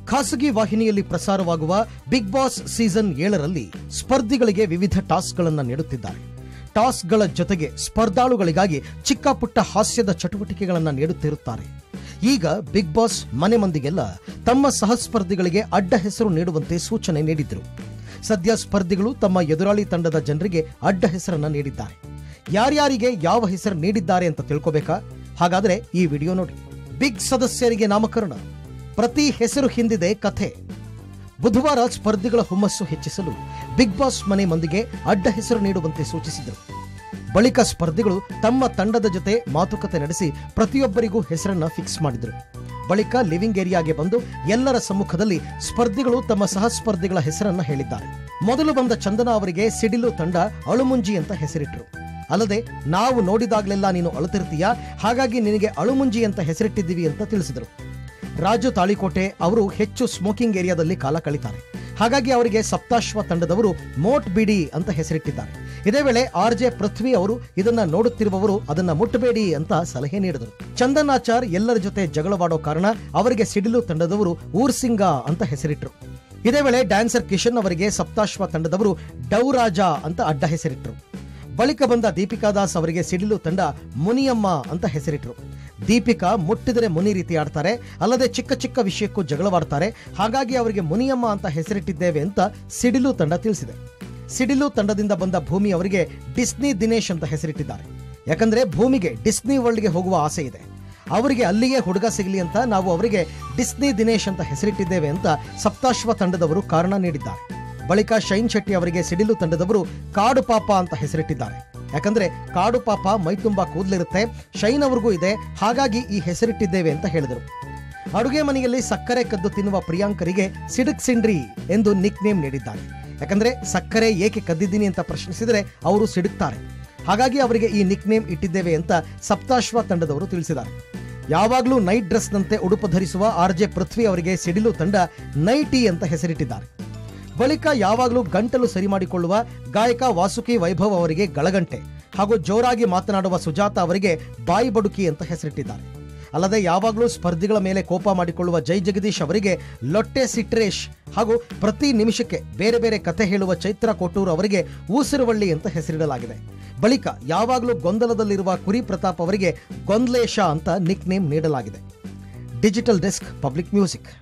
ಖಾಸಗಿ ವಾಹಿನಿಯಲ್ಲಿ ಪ್ರಸಾರವಾಗುವ ಬಿಗ್ ಬಾಸ್ ಸೀಸನ್ ಏಳರಲ್ಲಿ ಸ್ಪರ್ಧಿಗಳಿಗೆ ವಿವಿಧ ಟಾಸ್ಕ್ಗಳನ್ನು ನೀಡುತ್ತಿದ್ದಾರೆ ಟಾಸ್ಕ್ಗಳ ಜೊತೆಗೆ ಸ್ಪರ್ಧಾಳುಗಳಿಗಾಗಿ ಚಿಕ್ಕ ಪುಟ್ಟ ಹಾಸ್ಯದ ಚಟುವಟಿಕೆಗಳನ್ನು ನೀಡುತ್ತಿರುತ್ತಾರೆ ಈಗ ಬಿಗ್ ಬಾಸ್ ಮನೆ ಮಂದಿಗೆಲ್ಲ ತಮ್ಮ ಸಹಸ್ಪರ್ಧಿಗಳಿಗೆ ಅಡ್ಡ ಹೆಸರು ನೀಡುವಂತೆ ಸೂಚನೆ ನೀಡಿದ್ರು ಸದ್ಯ ಸ್ಪರ್ಧಿಗಳು ತಮ್ಮ ಎದುರಾಳಿ ತಂಡದ ಜನರಿಗೆ ಅಡ್ಡ ಹೆಸರನ್ನ ನೀಡಿದ್ದಾರೆ ಯಾರ್ಯಾರಿಗೆ ಯಾವ ಹೆಸರು ನೀಡಿದ್ದಾರೆ ಅಂತ ತಿಳ್ಕೋಬೇಕಾ ಹಾಗಾದ್ರೆ ಈ ವಿಡಿಯೋ ನೋಡಿ ಬಿಗ್ ಸದಸ್ಯರಿಗೆ ನಾಮಕರಣ ಪ್ರತಿ ಹೆಸರು ಹಿಂದಿದೆ ಕಥೆ ಬುಧವಾರ ಸ್ಪರ್ಧಿಗಳ ಹುಮ್ಮಸ್ಸು ಹೆಚ್ಚಿಸಲು ಬಿಗ್ ಬಾಸ್ ಮನೆ ಮಂದಿಗೆ ಅಡ್ಡ ಹೆಸರು ನೀಡುವಂತೆ ಸೂಚಿಸಿದರು ಬಳಿಕ ಸ್ಪರ್ಧಿಗಳು ತಮ್ಮ ತಂಡದ ಜೊತೆ ಮಾತುಕತೆ ನಡೆಸಿ ಪ್ರತಿಯೊಬ್ಬರಿಗೂ ಹೆಸರನ್ನ ಫಿಕ್ಸ್ ಮಾಡಿದರು ಬಳಿಕ ಲಿವಿಂಗ್ ಏರಿಯಾಗೆ ಬಂದು ಎಲ್ಲರ ಸಮ್ಮುಖದಲ್ಲಿ ಸ್ಪರ್ಧಿಗಳು ತಮ್ಮ ಸಹಸ್ಪರ್ಧಿಗಳ ಹೆಸರನ್ನ ಹೇಳಿದ್ದಾರೆ ಮೊದಲು ಬಂದ ಚಂದನ ಅವರಿಗೆ ಸಿಡಿಲು ತಂಡ ಅಳುಮುಂಜಿ ಅಂತ ಹೆಸರಿಟ್ರು ಅಲ್ಲದೆ ನಾವು ನೋಡಿದಾಗಲೆಲ್ಲ ನೀನು ಅಳುತ್ತಿರ್ತೀಯ ಹಾಗಾಗಿ ನಿನಗೆ ಅಳುಮುಂಜಿ ಅಂತ ಹೆಸರಿಟ್ಟಿದ್ದೀವಿ ಅಂತ ತಿಳಿಸಿದರು ರಾಜು ತಾಳಿಕೋಟೆ ಅವರು ಹೆಚ್ಚು ಸ್ಮೋಕಿಂಗ್ ಏರಿಯಾದಲ್ಲಿ ಕಾಲ ಕಳೀತಾರೆ ಹಾಗಾಗಿ ಅವರಿಗೆ ಸಪ್ತಾಶ್ವ ತಂಡದವರು ಮೋಟ್ ಬಿಡಿ ಅಂತ ಹೆಸರಿಟ್ಟಿದ್ದಾರೆ ಇದೇ ವೇಳೆ ಆರ್ ಜೆ ಪೃಥ್ವಿ ಅವರು ಇದನ್ನ ನೋಡುತ್ತಿರುವವರು ಅದನ್ನ ಮುಟ್ಟಬೇಡಿ ಅಂತ ಸಲಹೆ ನೀಡಿದರು ಚಂದನ್ ಆಚಾರ್ ಎಲ್ಲರ ಜೊತೆ ಜಗಳವಾಡೋ ಕಾರಣ ಅವರಿಗೆ ಸಿಡಿಲು ತಂಡದವರು ಊರ್ಸಿಂಗ ಅಂತ ಹೆಸರಿಟ್ರು ಇದೇ ವೇಳೆ ಡ್ಯಾನ್ಸರ್ ಕಿಶನ್ ಅವರಿಗೆ ಸಪ್ತಾಶ್ವ ತಂಡದವರು ಡೌರಾಜ ಅಂತ ಅಡ್ಡ ಹೆಸರಿಟ್ರು ಬಳಿಕ ಬಂದ ದೀಪಿಕಾ ದಾಸ್ ಅವರಿಗೆ ಸಿಡಿಲು ತಂಡ ಮುನಿಯಮ್ಮ ಅಂತ ಹೆಸರಿಟ್ರು ದೀಪಿಕಾ ಮುಟ್ಟಿದರೆ ಮುನಿ ರೀತಿ ಆಡ್ತಾರೆ ಅಲ್ಲದೆ ಚಿಕ್ಕ ಚಿಕ್ಕ ವಿಷಯಕ್ಕೂ ಜಗಳವಾಡ್ತಾರೆ ಹಾಗಾಗಿ ಅವರಿಗೆ ಮುನಿಯಮ್ಮ ಅಂತ ಹೆಸರಿಟ್ಟಿದ್ದೇವೆ ಅಂತ ಸಿಡಿಲು ತಂಡ ತಿಳಿಸಿದೆ ಸಿಡಿಲು ತಂಡದಿಂದ ಬಂದ ಭೂಮಿ ಅವರಿಗೆ ಡಿಸ್ನಿ ದಿನೇಶ್ ಅಂತ ಹೆಸರಿಟ್ಟಿದ್ದಾರೆ ಯಾಕಂದ್ರೆ ಭೂಮಿಗೆ ಡಿಸ್ನಿ ವರ್ಲ್ಡ್ಗೆ ಹೋಗುವ ಆಸೆ ಇದೆ ಅವರಿಗೆ ಅಲ್ಲಿಗೆ ಹುಡುಗ ಸಿಗಲಿ ಅಂತ ನಾವು ಅವರಿಗೆ ಡಿಸ್ನಿ ದಿನೇಶ್ ಅಂತ ಹೆಸರಿಟ್ಟಿದ್ದೇವೆ ಅಂತ ಸಪ್ತಾಶ್ವ ತಂಡದವರು ಕಾರಣ ನೀಡಿದ್ದಾರೆ ಬಳಿಕ ಶೈನ್ ಶೆಟ್ಟಿ ಅವರಿಗೆ ಸಿಡಿಲು ತಂಡದವರು ಕಾಡು ಪಾಪ ಅಂತ ಹೆಸರಿಟ್ಟಿದ್ದಾರೆ ಯಾಕಂದ್ರೆ ಕಾಡು ಪಾಪ ಮೈತುಂಬ ಕೂದಲಿರುತ್ತೆ ಶೈನ್ ಅವ್ರಿಗೂ ಇದೆ ಹಾಗಾಗಿ ಈ ಹೆಸರಿಟ್ಟಿದ್ದೇವೆ ಅಂತ ಹೇಳಿದರು ಅಡುಗೆ ಮನೆಯಲ್ಲಿ ಸಕ್ಕರೆ ಕದ್ದು ತಿನ್ನುವ ಪ್ರಿಯಾಂಕರಿಗೆ ಸಿಡಕ್ ಸಿಂಡ್ರಿ ಎಂದು ನಿಕ್ ನೇಮ್ ನೀಡಿದ್ದಾರೆ ಯಾಕಂದ್ರೆ ಸಕ್ಕರೆ ಏಕೆ ಕದ್ದಿದ್ದೀನಿ ಅಂತ ಪ್ರಶ್ನಿಸಿದರೆ ಅವರು ಸಿಡುಕ್ತಾರೆ ಹಾಗಾಗಿ ಅವರಿಗೆ ಈ ನಿಕ್ ನೇಮ್ ಇಟ್ಟಿದ್ದೇವೆ ಅಂತ ಸಪ್ತಾಶ್ವ ತಂಡದವರು ತಿಳಿಸಿದ್ದಾರೆ ಯಾವಾಗಲೂ ನೈಟ್ ಡ್ರೆಸ್ನಂತೆ ಉಡುಪು ಧರಿಸುವ ಆರ್ ಜೆ ಪೃಥ್ವಿ ಅವರಿಗೆ ಸಿಡಿಲು ತಂಡ ನೈಟಿ ಅಂತ ಹೆಸರಿಟ್ಟಿದ್ದಾರೆ ಬಳಿಕ ಯಾವಾಗಲೂ ಗಂಟಲು ಸರಿ ಮಾಡಿಕೊಳ್ಳುವ ಗಾಯಕ ವಾಸುಕಿ ವೈಭವ್ ಅವರಿಗೆ ಗಳಗಂಟೆ ಹಾಗೂ ಜೋರಾಗಿ ಮಾತನಾಡುವ ಸುಜಾತ ಅವರಿಗೆ ಬಾಯಿ ಬಡುಕಿ ಅಂತ ಹೆಸರಿಟ್ಟಿದ್ದಾರೆ ಅಲ್ಲದೆ ಯಾವಾಗಲೂ ಸ್ಪರ್ಧಿಗಳ ಮೇಲೆ ಕೋಪ ಮಾಡಿಕೊಳ್ಳುವ ಜೈ ಜಗದೀಶ್ ಅವರಿಗೆ ಲೊಟ್ಟೆ ಸಿಟ್ರೇಶ್ ಹಾಗೂ ಪ್ರತಿ ನಿಮಿಷಕ್ಕೆ ಬೇರೆ ಬೇರೆ ಕತೆ ಹೇಳುವ ಚೈತ್ರ ಕೊಟ್ಟೂರು ಅವರಿಗೆ ಊಸಿರುವಳ್ಳಿ ಅಂತ ಹೆಸರಿಡಲಾಗಿದೆ ಬಳಿಕ ಯಾವಾಗಲೂ ಗೊಂದಲದಲ್ಲಿರುವ ಕುರಿ ಪ್ರತಾಪ್ ಅವರಿಗೆ ಗೊಂದ್ಲೇಶ ಅಂತ ನಿಕ್ ನೇಮ್ ನೀಡಲಾಗಿದೆ ಡಿಜಿಟಲ್ ಡೆಸ್ಕ್ ಪಬ್ಲಿಕ್ ಮ್ಯೂಸಿಕ್